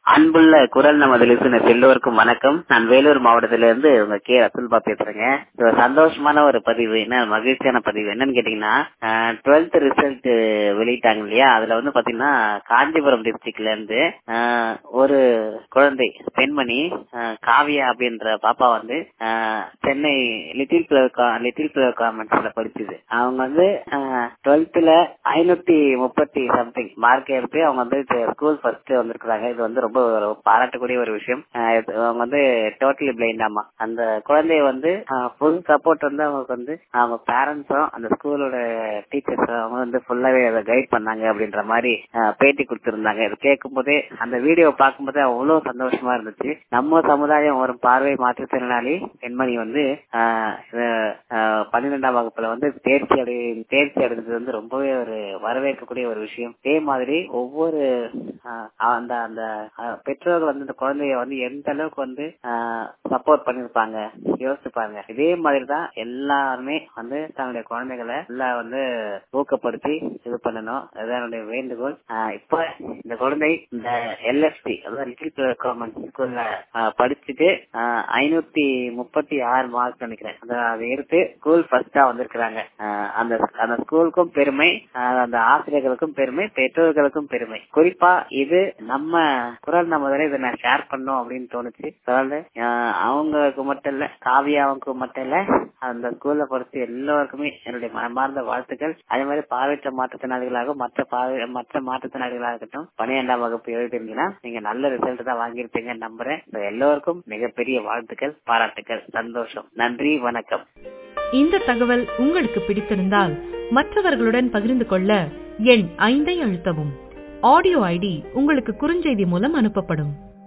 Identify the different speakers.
Speaker 1: அன்புள்ள குரல் நமது லிசனர்ஸ் எல்லோருக்கும் வணக்கம் நான் வேலூர் மாவட்டத்திலிருந்து உங்க கே ரசல்பா பேசுறேங்க இது ஒரு சந்தோஷமான ஒரு பதிவு என்ன மகிழ்ச்சியான பதிவு என்னன்னு கேட்டீங்கன்னா டுவெல்த் ரிசல்ட் வெளியிட்டாங்க இல்லையா அதுல வந்து பாத்தீங்கன்னா காஞ்சிபுரம் டிஸ்ட்ரிக்ட்ல இருந்து ஆஹ், ஒரு குழந்தை பெண்மணி ஆஹ், காவியா அப்படின்ற பாப்பா வந்து ஆஹ், Chennai little flower little flower கான்வென்ட்ஸ்ல படிச்சது அவங்க வந்து டுவெல்த்ல ஐநூத்தி முப்பத்தி சம்திங் மார்க் எடுத்து அவங்க வந்து ஸ்கூல் ஃபர்ஸ்ட் வந்திருக்காங்க இது வந்து ரொம்ப ஒரு பாராட்டக்கூடிய ஒரு விஷயம் ஆஹ் இது- அவங்க வந்து டோட்டலி பிளைண்ட் ஆமா அந்த குழந்தைய வந்து ஃபுல் சப்போர்ட் வந்து அவங்களுக்கு வந்து அவங்க பேரண்ட்ஸும் அந்த ஸ்கூலோட டீச்சர்ஸ் அவங்க வந்து ஃபுல்லாவே அதை கைட் பண்ணாங்க அப்படின்ற மாதிரி ஆஹ் பேட்டி கொடுத்திருந்தாங்க இது கேட்கும் போதே அந்த வீடியோ பார்க்கும்போது அவ்வளவு சந்தோஷமா இருந்துச்சு நம்ம சமுதாயம் ஒரு பார்வை மாற்றுத்திறனாளி பெண்மணி வந்து ஆஹ் இது, ஆஹ் பன்னிரெண்டாம் வகுப்புல வந்து தேர்ச்சி அடை தேர்ச்சி அடைந்தது வந்து ரொம்பவே ஒரு வரவேற்கக்கூடிய ஒரு விஷயம் அதே மாதிரி ஒவ்வொரு ஆஹ் அந்த அந்த ஆஹ் பெற்றோர்கள் வந்து இந்த குழந்தைய வந்து எந்த அளவுக்கு வந்து சப்போர்ட் பண்ணிருப்பாங்க யோசிச்சு பாருங்க இதே மாதிரி தான் எல்லாருமே வந்து தன்னுடைய குழந்தைகளை நல்லா வந்து ஊக்கப்படுத்தி இது பண்ணணும் அதுதான் என்னுடைய வேண்டுகோள் ஆஹ் இப்ப இந்த குழந்தை இந்த எல்எஸ்டி அதாவது லிட்டில் கவர்மெண்ட் ஸ்கூல்ல படிச்சுட்டு ஐநூத்தி முப்பத்தி ஆறு மார்க் நினைக்கிறேன் அதை அதை எடுத்து ஸ்கூல் ஃபர்ஸ்டா வந்திருக்கிறாங்க ஆஹ் அந்த அந்த ஸ்கூலுக்கும் பெருமை ஆஹ் அந்த ஆசிரியர்களுக்கும் பெருமை பெற்றோர்களுக்கும் பெருமை குறிப்பா இது நம்ம குரல் நம்ம இதை நான் ஷேர் பண்ணோம் அப்படின்னு தோணுச்சு அதாவது ஆஹ் அவங்களுக்கு மட்டும் இல்ல காவியாவுக்கு மட்டும் இல்ல அந்த ஸ்கூல்ல படிச்ச எல்லோருக்குமே என்னுடைய மனமார்ந்த வாழ்த்துக்கள் அதே மாதிரி பார்வையற்ற மாற்றுத்திறனாளிகளாக மற்ற பார்வை மற்ற மாற்றுத்திறனாளிகளாக இருக்கட்டும் பன்னிரெண்டாம் வகுப்பு எழுதிருந்தீங்கன்னா நீங்க நல்ல ரிசல்ட் தான் வாங்கியிருப்பீங்கன்னு நம்புறேன் So எல்லோருக்கும் மிகப்பெரிய வாழ்த்துக்கள் பாராட்டுக்கள் சந்தோஷம் நன்றி வணக்கம்
Speaker 2: இந்த தகவல் உங்களுக்கு பிடித்திருந்தால் மற்றவர்களுடன் பகிர்ந்து கொள்ள எண் ஐந்தை அழுத்தவும் ஆடியோ ஐடி உங்களுக்கு குறுஞ்செய்தி மூலம் அனுப்பப்படும்